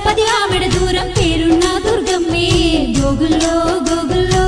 పది ఆవిడ దూరం పేరున్న దుర్గమ్మే గోగుల్లో గోగుల్లో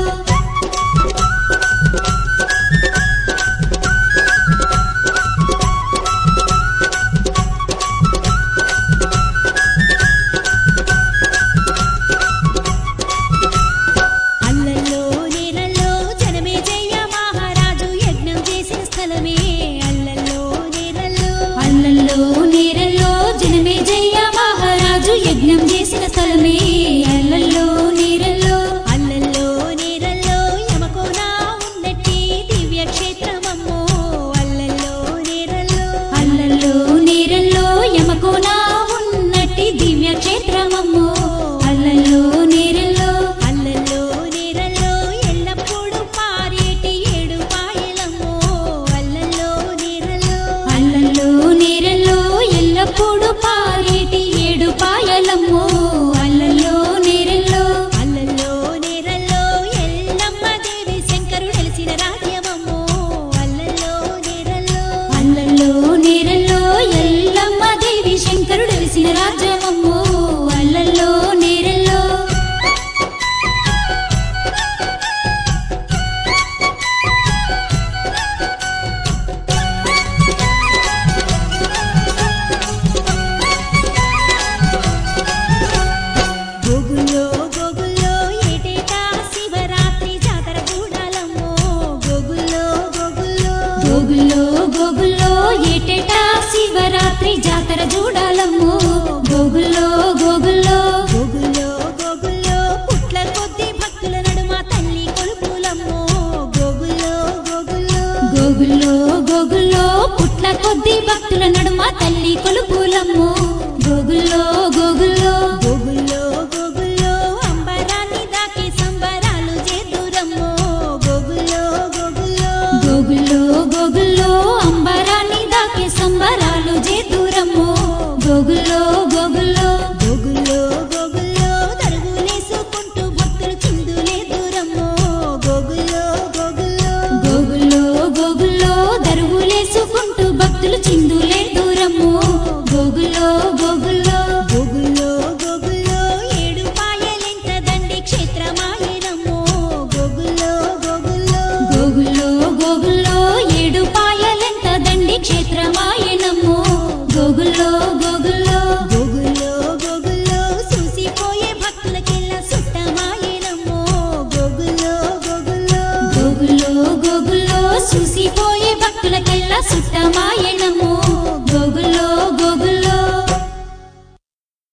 అల్లల్లో నేరల్లో జనమే జయ మహారాజు యజ్ఞం చేసిన స్థలమే అల్లల్లో నేరల్లో అల్లల్లో నేరల్లో జనమే జయ మహారాజు యజ్ఞం చేసిన స్థలమే అల్లల్లో నేరల్లో అల్లల్లో నేరల్లో యమకోన ఉన్నట్టి దివ్య క్షేత్రమమ్మో అల్లల్లో నేరల్లో అల్లల్లో నేరల్లో యమకోన ఉన్నట్టి దివ్య క్షేత్రమమ్మో అల్లల్లో నేరల్లో అల్లల్లో నేరల్లో ఎల్లప్పుడూ పారేటి ఏడు పాయలమ్మో అల్లల్లో నేరల్లో అల్లల్లో నేరల్లో ఎల్లప్పుడూ పారేటి ఏడు పాయలమ్మో అల్లల్లో నేరల్లో అల్లల్లో నేరల్లో ఎల్లమ్మ దేవి శంకరుడు వెలిసిన రాజ్యమమ్మో అల్లల్లో నేరల్లో అల్లల్లో నేరల్లో ఎల్లమ్మ దేవి శంకరుడు వెలిసిన రాజ్యమమ్మో అల్లల్లో నేరల్లో గోగుల్లో గోగుల్లో ఏటేటా శివరాత్రి జాతర చూడాలమ్మో గోగుల్లో గోగుల్లో గోగుల్లో గోగుల్లో ఏటేటా శివరాత్రి జాతర చూడాలమ్మో గోగుల్లో గోగుల్లో గోగుల్లో గోగుల్లో పుట్ల కొద్ది భక్తుల నడుమ తల్లి కొలుపులమ్మో గోగుల్లో గోగుల్లో గోగుల్లో గోగుల్లో పుట్ల కొద్ది భక్తుల నడుమ తల్లి కొలుపులమ్మో గోగుల్లో గోగుల్లో గోగుల్లో గోగుల్లో అంబరాన్ని దాకి సంబరాలు చేదురమ్మో గోగుల్లో గోగుల్లో గోగుల్లో గోగుల్లో అంబరాన్ని దాకి సంబరాలు చేదురమ్మో గోగుల్లో గోగుల్లో గోగుల్లో గోగుల్లో దరుగులేసుకుంటూ భక్తులు చిందులే దూరమ్మో గోగుల్లో గోగుల్లో గోగుల్లో గోగుల్లో దరుగులేసుకుంటూ భక్తులు చిందులే దూరమ్మో గోగుల్లో గోగుల్లో గోగుల్లో గోగుల్లో ఏడు పాయలెంత దండి క్షేత్రమాయనమ్మో గోగుల్లో గోగుల్లో గోగుల్లో గోగుల్లో ఏడు పాయలెంత దండి క్షేత్రమాయనమ్మో గోగుల్లో గోగుల్లో గోగుల్లో గోగుల్లో చూసిపోయే భక్తులకెల్లా సుట్టమాయనమ్మో గోగుల్లో గోగుల్లో గోగుల్లో గోగుల్లో చూసిపోయే భక్తులకెల్లా సుట్టమాయ